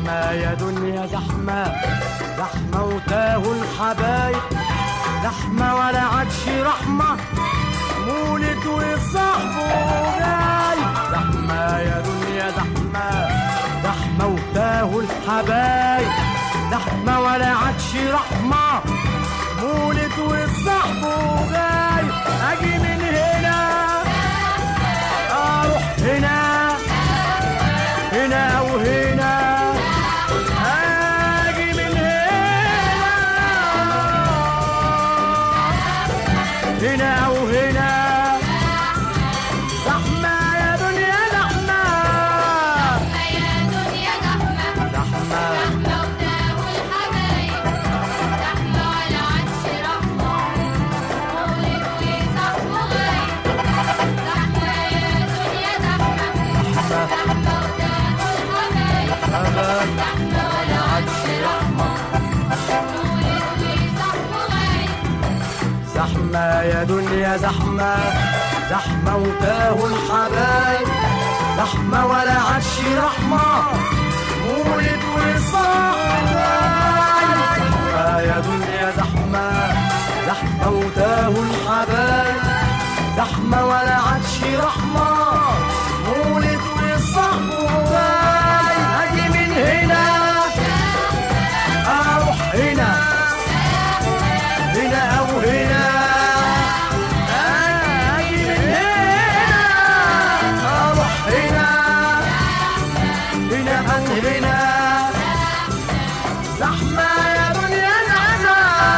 زحمة يا دنيا زحمة زحمة وتاهوا الحبايب زحمة ولا عادش رحمة مولد وصاحبه جاي زحمة يا دنيا زحمة زحمة وتاهوا الحبايب زحمة ولا عادش رحمة مولد وصاحبه جاي أجي من هنا أروح هنا هنا وهنا أجي من هنا هنا وهنا زحمة يا دنيا زحمة يا دنيا زحمة زحمة زحمة وتاهوا الحبايب زحمة ولا عادش رحمة مولد وصاحبه غايب زحمة يا دنيا زحمة زحمة وتاهوا الحبايب زحمة ولا عادش رحمة مولد وصاحبه غايب زحمة يا دنيا زحمة زحمة وتاهوا الحبايب زحمة ولا عادش رحمة مولد وصاحب زحمة يا دنيا زحمة زحمة وتاهوا الحبايب زحمة ولا عادش رحمة مولد وصاحب أجي من هنا أروح هنا هنا أو هنا أجي من هنا أروح هنا هنا أو هنا زحمة يا دنيا زحمة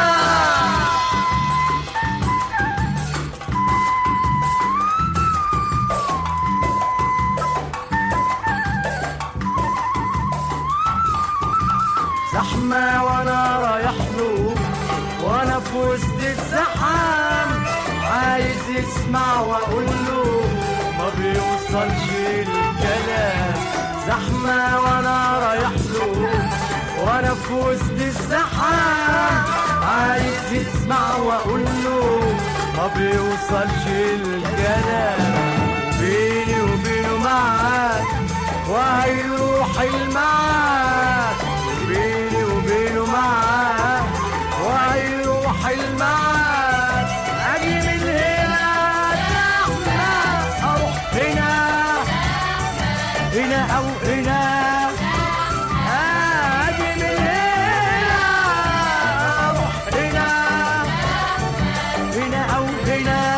زحمة وانا رايح له وانا في وسط الزحام عايز يسمع واقول له ما بيوصلش الكلام زحمة وانا رايح له وانا في وسط الزحام عايز يسمع واقول له ما بيوصلش الكلام بيني وبينه معاك وهيروح المعاد بيني وبينه معاد وهيروح المعاد اجي من هنا زحمة اروح هنا هنا او هنا اجي من هنا اروح هنا هنا او هنا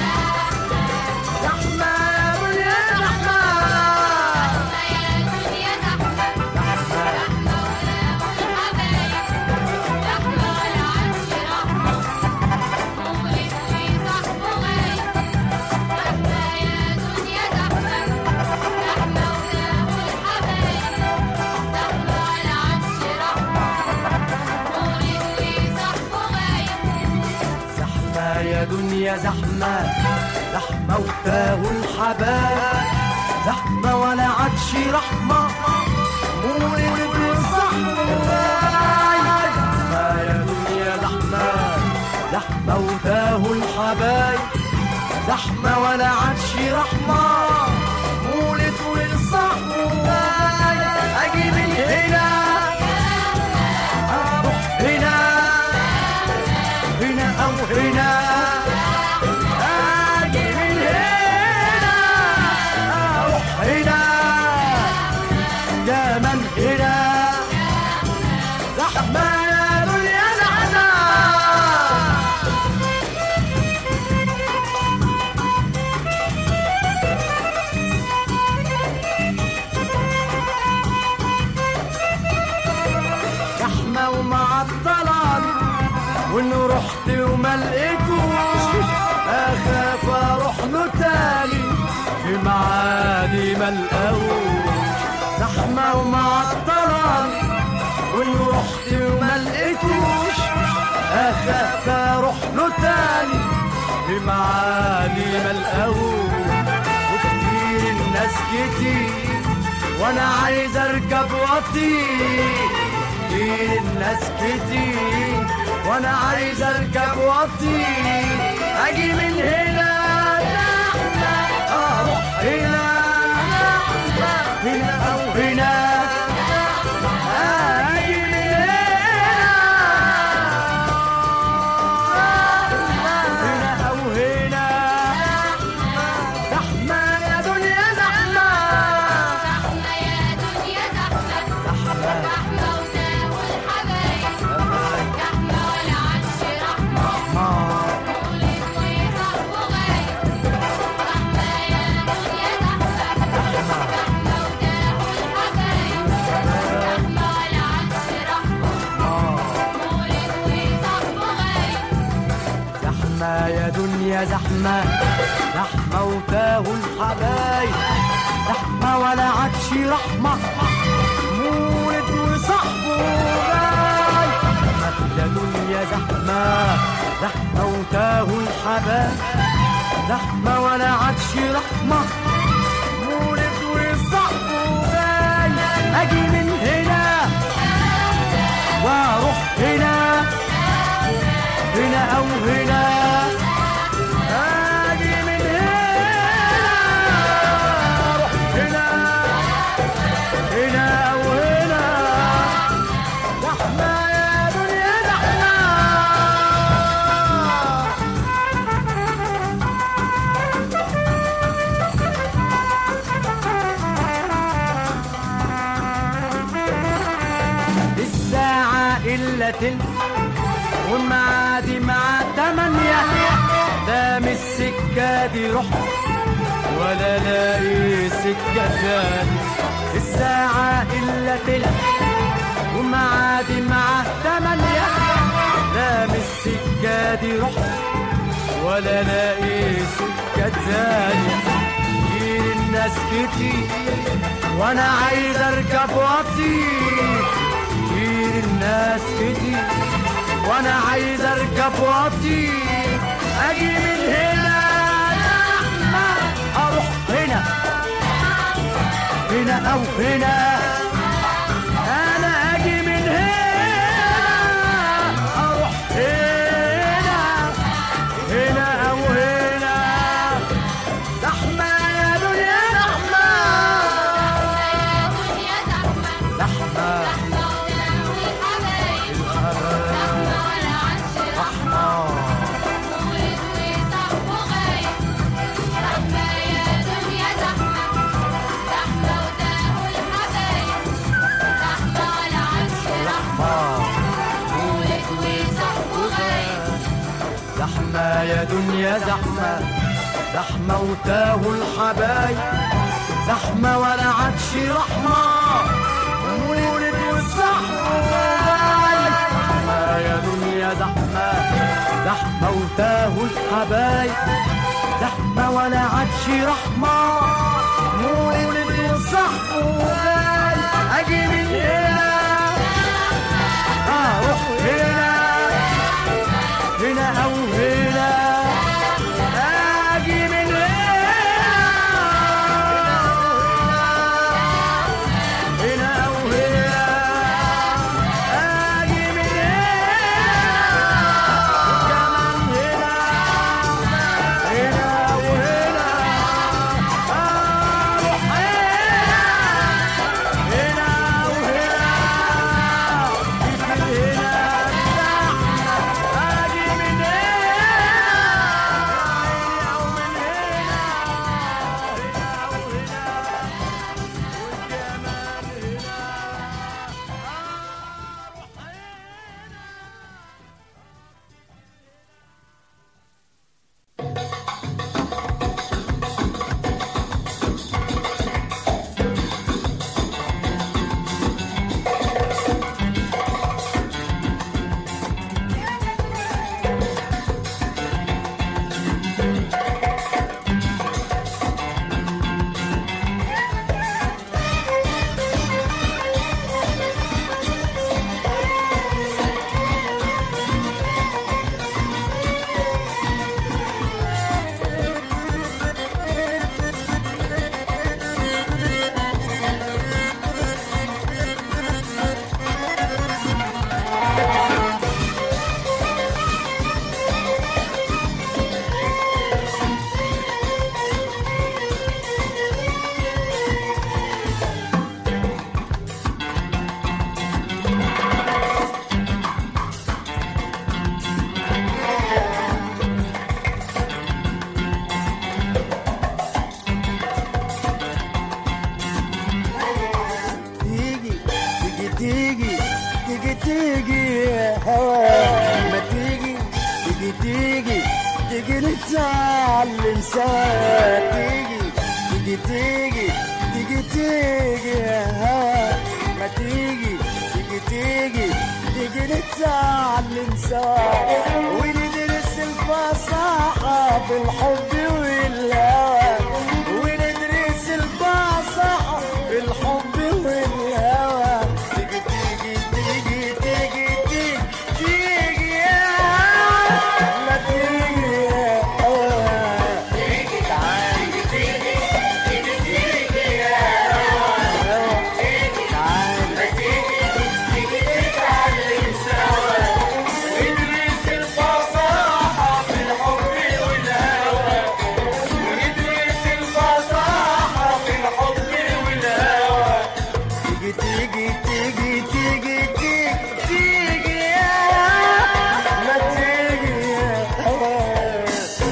زحمة يا دنيا زحمة يا دنيا زحمة زحمة زحمة وتاهوا الحبايب زحمة ولا عادش رحمة مولد وصاحبه غايب زحمة يا دنيا زحمة زحمة وتاهوا الحبايب زحمة ولا عادش رحمة مولد وصاحبه غايب زحمة يا دنيا زحمة زحمة وتاهوا الحبايب زحمة ولا عادش رحمة مولد وصحبه زحمة يا دنيا زحمة زحمة وتاهوا الحبايب زحمة ولا عادش رحمة مولد وصحبه أجي من هنا أروح هنا هنا أو هنا أجي من هنا أروح هنا كمان هنا زحمة يا دنيا زحمة زحمة ومعطلة وإن رحت وما لقيتوش أخاف أروح له تاني في معادي ما لقاهوش زحمة ومعطلة وإن رحت وما لقيتوش أخاف أروح له تاني في معادي ما لقاهوش وكتير الناس كتير وانا عايز اركب واطير كتير الناس كتير وانا عايز اركب واطير اجي من هنا زحمة، اروح هنا زحمة، هنا او هنا دنيا زحمة زحمة وتاهوا الحبايب زحمة ولا عادش رحمة مولد وصاحبه جاي يا دنيا زحمة زحمة وتاهوا الحبايب زحمة ولا عادش رحمة مولد وصاحبه جاي أجي من هنا واروح هنا هنا او هنا اجي من هنا اروح هنا هنا او هنا زحمه يا دنيا زحمه الساعة إلا تلت والمعادي مع تمانية دام السكة دي رحت ولا لاقي سكة تاني الساعة إلا تلت ومعادي مع تمانية دام السكة دي رحت ولا لاقي سكة تانية كتير الناس كتير وانا عايز اركب واطير كتير الناس كتير وانا عايز اركب واطير اجي من هنا زحمة اروح هنا هنا او هنا انا اجي من هنا اروح هنا هنا او هنا زحمة يا دنيا زحمة يا دنيا زحمة زحمة والحبايب الحبايب زحمة ولا عادش رحمة مولد وصاحبه غايب زحمة يا دنيا زحمة زحمة وتاهوا الحبايب زحمة ولا عادش رحمة مولد وصاحبه غايب زحمة يا دنيا زحمة زحمة وتاهوا الحبايب زحمة ولا عادش رحمة مولد وصحبه غايب زحمة يا دنيا زحمة زحمة وتاهوا الحبايب زحمة ولا عادش رحمة مولد وصحبه غايب أجي من هنا أروح هنا هنا أو هنا أجي من هنا هنا أو هنا أجي من هنا وكمان هنا هنا أو هنا أروح هنا هنا أو هنا أجي من هنا زحمة أجي من هنا أو من هنا هنا أو هنا والجمال هنا أروح هنا تيجي تيجي تيجي تيجي تيجي يا هوا ما تيجي تيجي تيجي تيجي نتعلم سوا تيجي تيجي تيجي تيجي تيجي يا هوا ما تيجي تيجي تيجي تيجي نتعلم سوا وندرس الفن الفصاحة في الحب والهوى وندرس الفصاحة في الحب والهوى تيجي تيجي تيجي تيجي تيجي تيجي يا ما تيجي يا هوا تعالي تيجي تيجي تيجي يا هوا تعالي تيجي نتعلم سوا ندرس الفصاحة في الحب والهوى وندرس الفصاحة في الحب والهوى تيجي تيجي تيجي تيجي تيجي تيجي يا ما تيجي يا هوا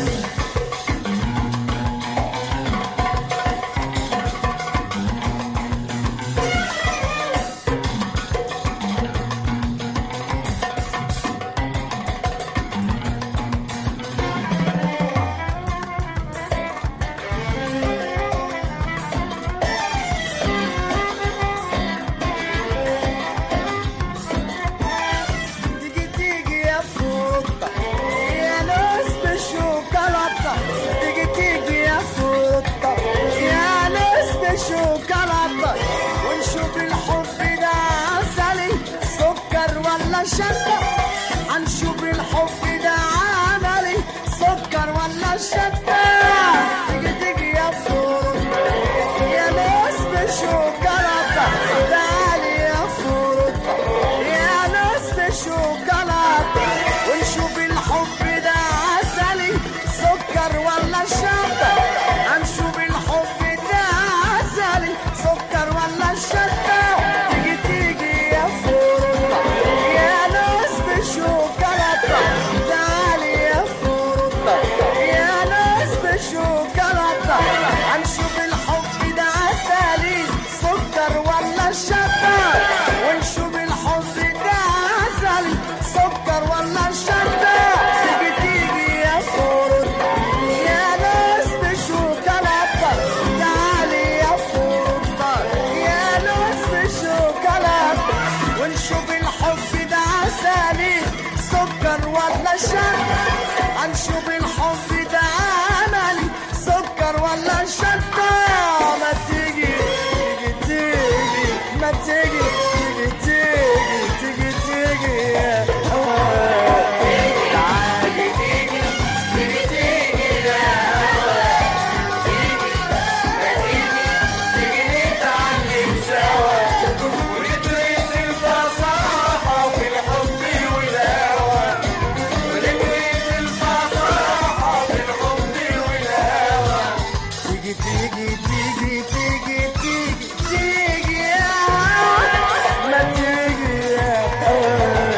تيجي تيجي يا فوطة يا ناس بالشوكولاتة تيجي تيجي يا فوطة يا ناس بالشوكولاتة ونشوف الحب ده عسلي سكر ولا شطة هنشوف الحب ده عملي سكر ولا شطة تيجي تيجي يا فوطة يا ناس بالشوكولاتة تعالي يا فوطة يا ناس بالشوكولاتة ونشوف الحب ده عسلي سكر ولا شطة هنشوف الحب ده عسلي سكر ولا شطة تيجي تيجي يا فوطة يا ناس بالشوكولاتة تعالي يا فوطة يا ناس بالشوكولاتة هنشوف الحب ده عسلي سكر ولا شطة ونشوف الحب ده عسلي سكر ولا شطة تيجي تيجي يا فوطة يا ناس بالشوكولاتة تعالي يا فوطة يا ناس بالشوكولاتة ونشوف الحب ده عسلي سكر ولا شطة هنشوف الحب ده عملي سكر ولا شطة ما تيجي تيجي تيجي ما تيجي تيجي تيجي تيجي تيجي يا هوا تعالي تيجي تيجي تيجي يا هوا تيجي ما تيجي تيجي نتعلم سوا وندرس الفصاحة في الحب والهوى وندرس الفصاحة في الحب والهوى تيجي تيجي تيجي تيجي تيجي تيجي يا هوا ما تيجي يا هوا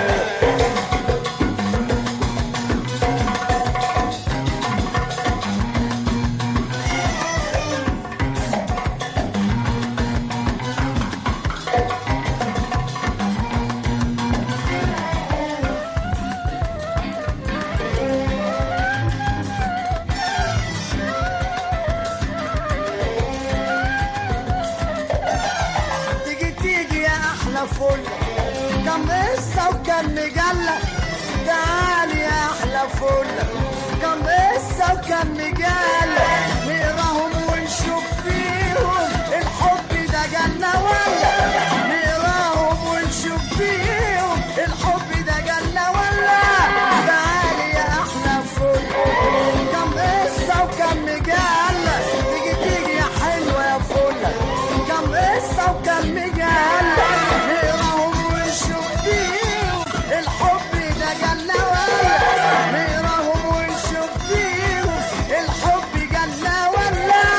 تيجي تيجي يا احلى فل كم قصه وكم مجله تعالي يا احلى فل كم قصه وكم مجله نقراهم ونشوف فيهم الحب ده جنه ولا نقراهم ونشوف فيهم الحب ده جنه ولا تعالي يا احلى فل كم قصه وكم مجله تيجي تيجي يا حلوه يا فل كم قصة وكم مجلة نقراهم ونشوف فيهم الحب ده جنة ولا نقراهم ونشوف فيهم الحب جنة ولا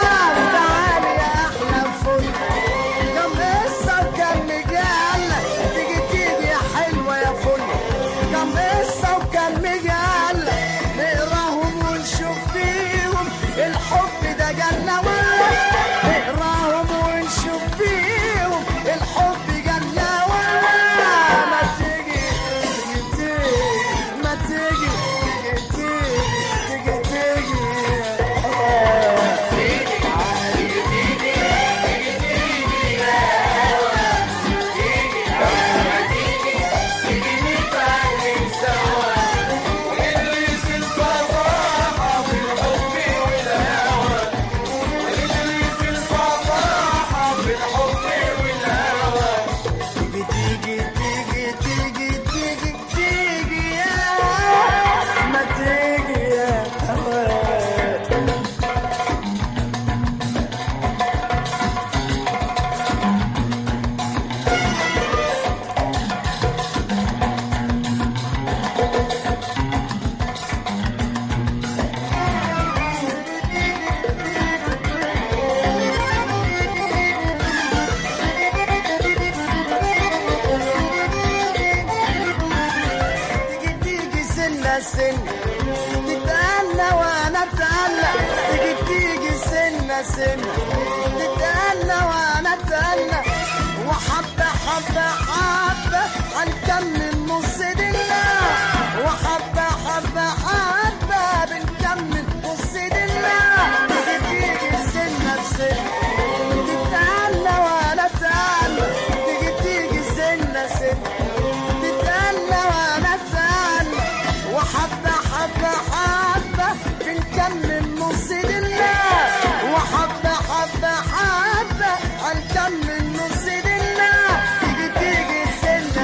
سنة تتأنى وانا اتأنى تيجي تيجي سنة سنة تتأنى وانا اتأنى وحبة حبة حبة هنكمل نص دنيا وحبة حبة حبة بنكمل نص دنيا تيجي تيجي سنة بسنة تتأنى وانا اتأنى تيجي تيجي سنة سنة تتأنى وانا اتأنى وحبة حبة حبة بنكمل نص دنيا وحبة حبة حبة هنكمل نص دنيا تيجي تيجي سنة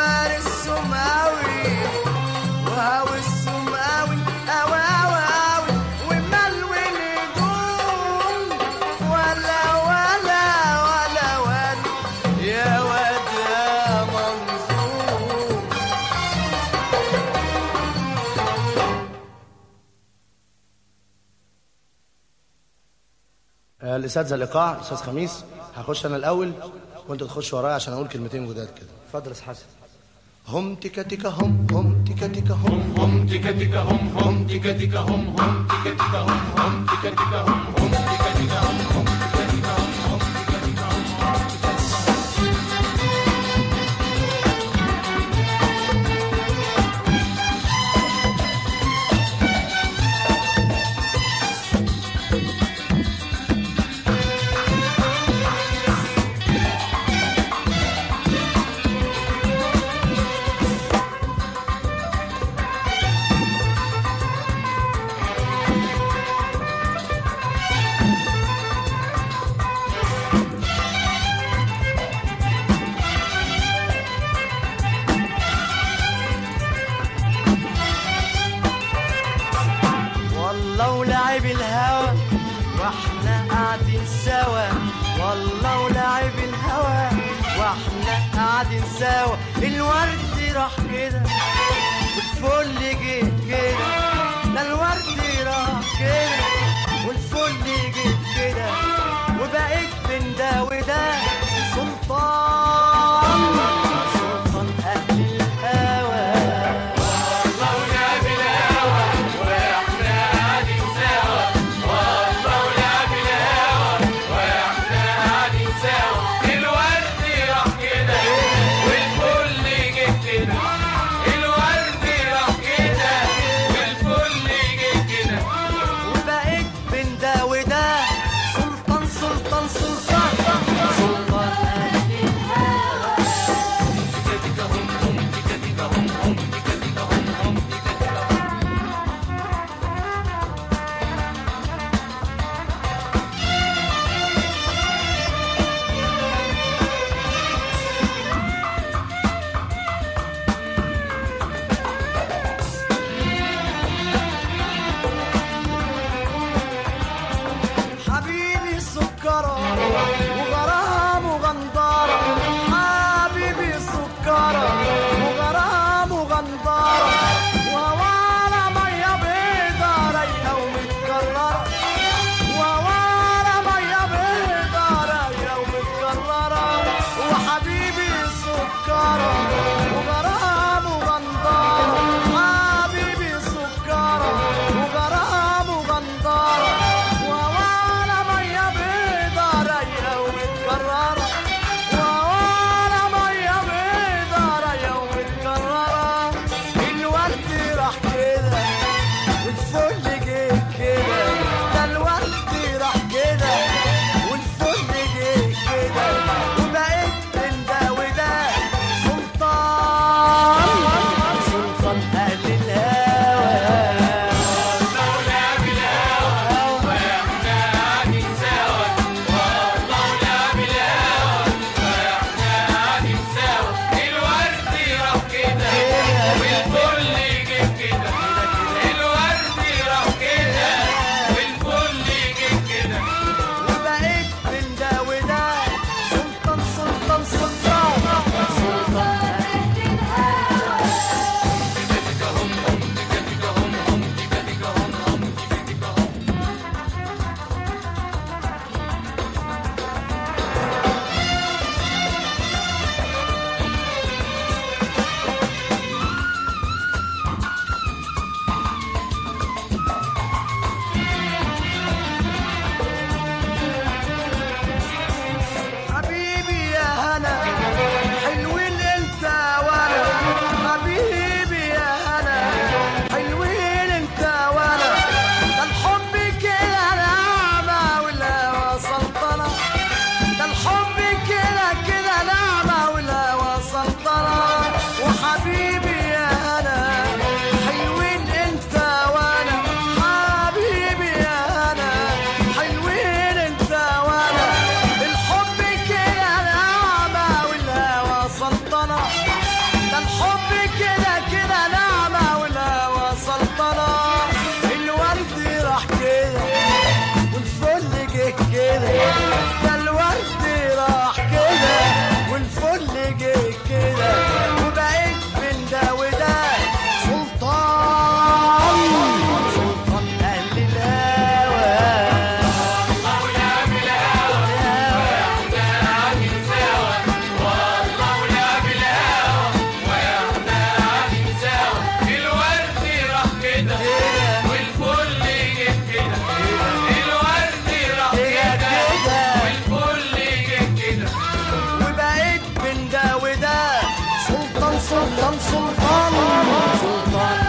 ومال السماوي وهاوي السماوي أوي أوي أوي ومال ونجوم ولا ولا ولا ولا يا واد يا منظور آه، الاساتذه الايقاع استاذ خميس هخش انا الاول وانت تخش ورايا عشان اقول كلمتين جداد كده اتفضل يا أستاذ حسن هم تيكا تيكا هم هم تيكا تيكا هم هم تيكا تيكا هم هم تيكا تيكا هم هم تيكا تيكا هم هم تيكا تيكا هم هم تيكا تيكا هم هم تيكا تيكا هم هم تيكا تيكا هم والله ولعب الهوى واحنا قاعدين سوا والله ولعب الهوى واحنا قاعدين سوا الورد راح كده والفل جه كده ده الورد راح كده والفل جه كده وبقيت بين ده وده سلطان سلطان اهل الهوى وبقيت بين ده وده سلطان سلطان سلطان سلطان أهل الهوى حبيبي سكرة وغرام وغندارة حبيبي سكرة وغرام وغندارة سلطان سلطان سلطان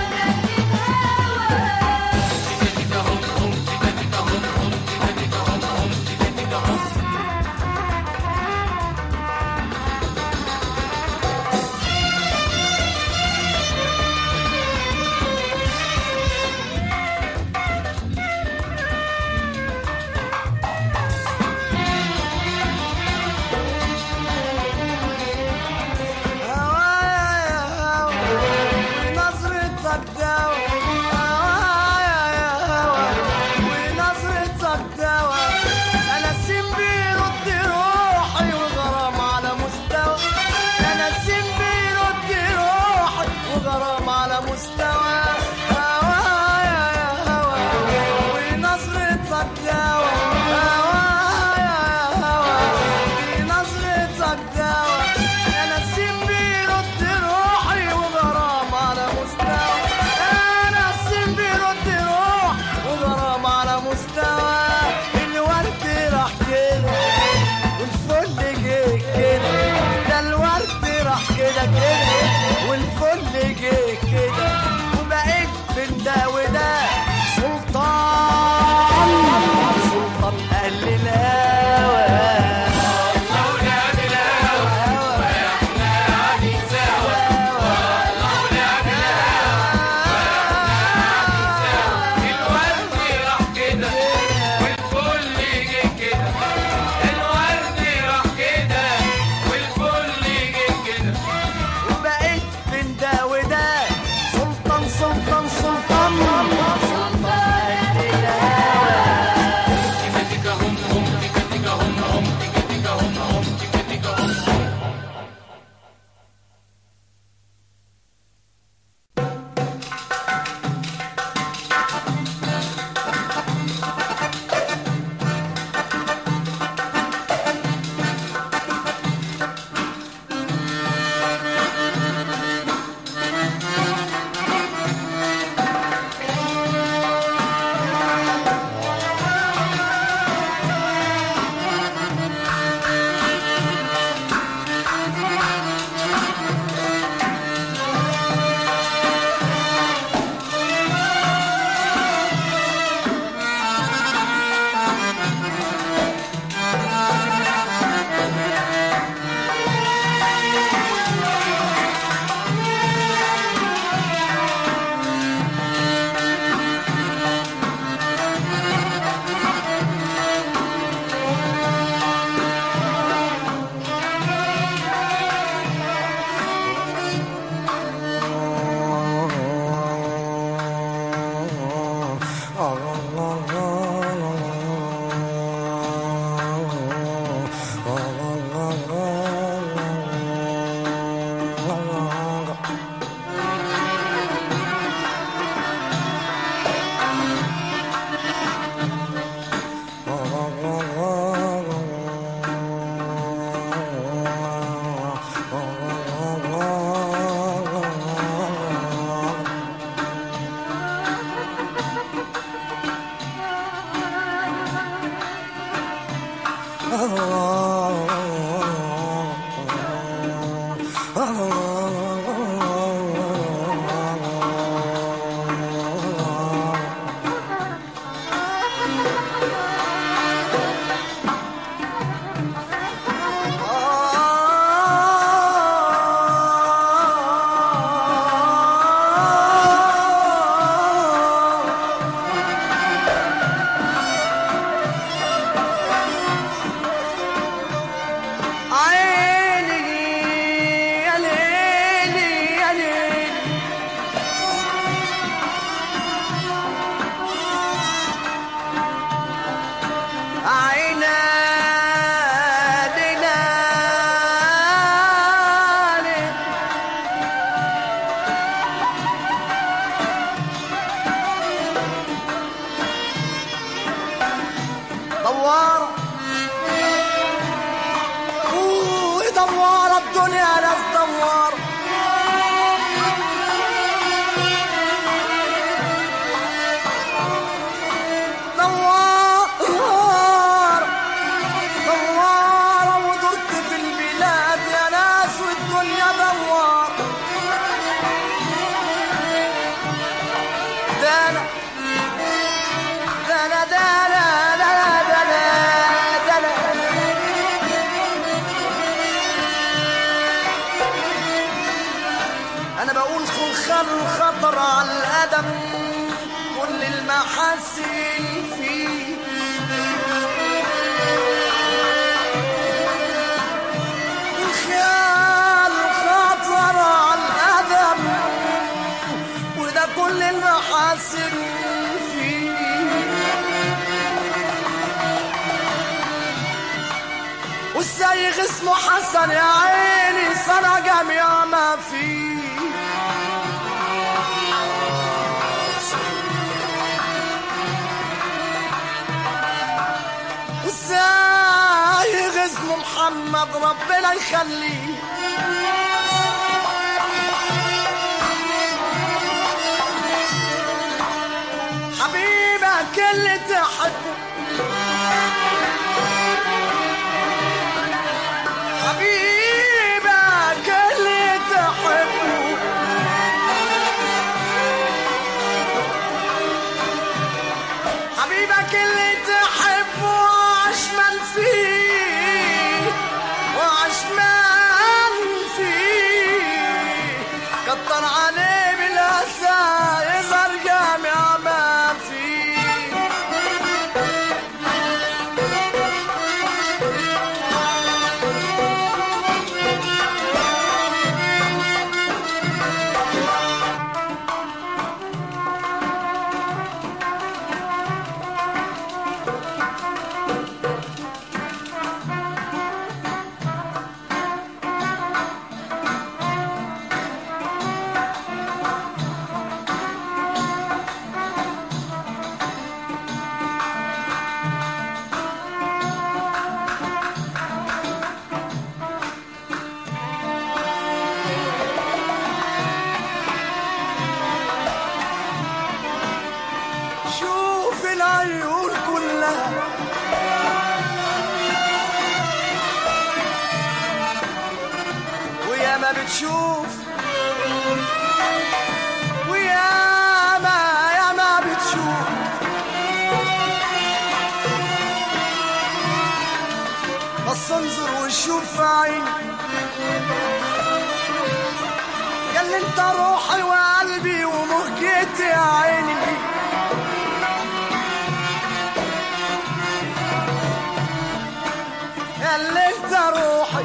هوايا يا هوا ونظرتك دوا هوايا يا هوا ونظرتك دوا انا سيب بيرد روحي وغرام على مستوى انا سيب بيرد روحي وغرام على مستوى هوايا يا هوا ونظرتك دوا هوايا يا هوا ونظرتك دوا انا سيب بيرد روحي وغرام على مستوى انا سيب بيرد روح وغرام على مستوى الورد راح كده والفل جه كده ده الورد راح كده كده والفل جه كده انا بقول خلخال الخطر على القدم كل المحاسن فيه خيال خطر على القدم وده كل المحاسن فيه والسايغ اسمه حسن يا عيني صنع جميع ما فيه والسايغ اسمه محمد ربنا يخليه حبيبك اللي تحبه حبيبك اللي تحبه حبيبك اللي تحبه عشمان فيه وعشمان فيه كتر عليه بالأسى يظهر جامع ما فيه شوف العيون كلها ويا ما بتشوف ويا ما يا ما بتشوف بس انظر وشوف في عيني قال لي انت روحي وقلبي ومهجتي يا عيني اللي انت روحي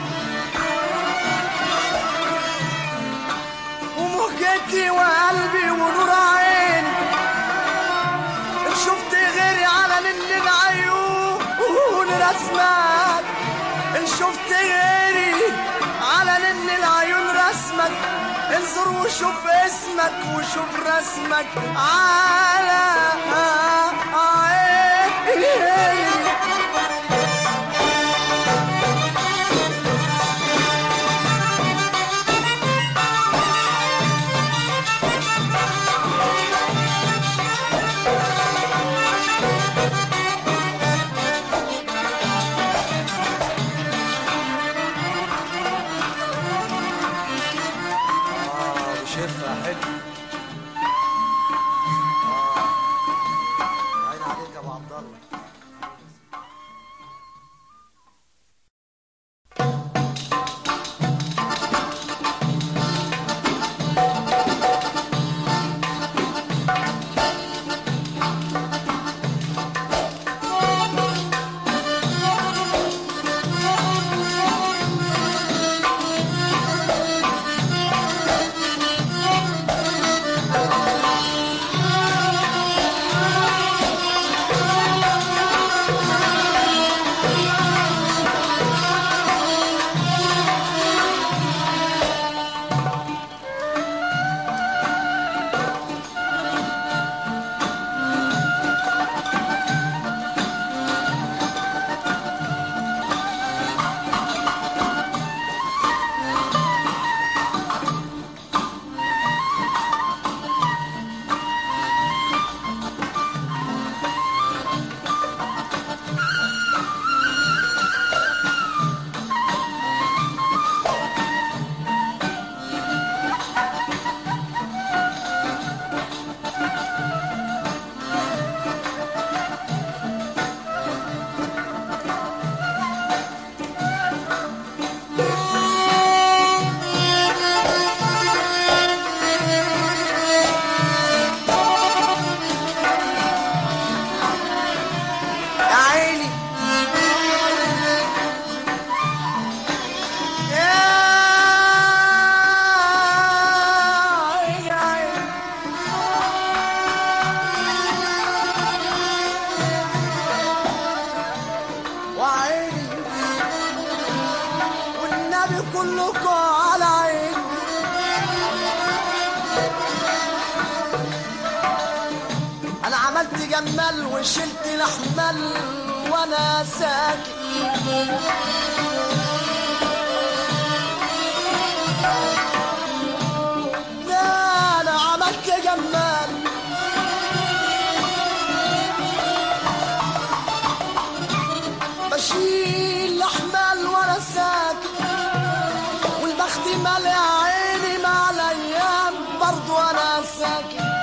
ومهجتي وقلبي ونور عيني ان شفت غيري على نن العيون رسمك ان شفت غيري على نن العيون رسمك انظر وشوف اسمك وشوف رسمك على عيني اه وشفها حلو عين عليك يا ابو عبد الله جمال وشلت الاحمال وانا ساكت لا انا عملت جمال بشيل الاحمال وانا ساكت والبخت مالي عيني مع الايام برضو انا ساكت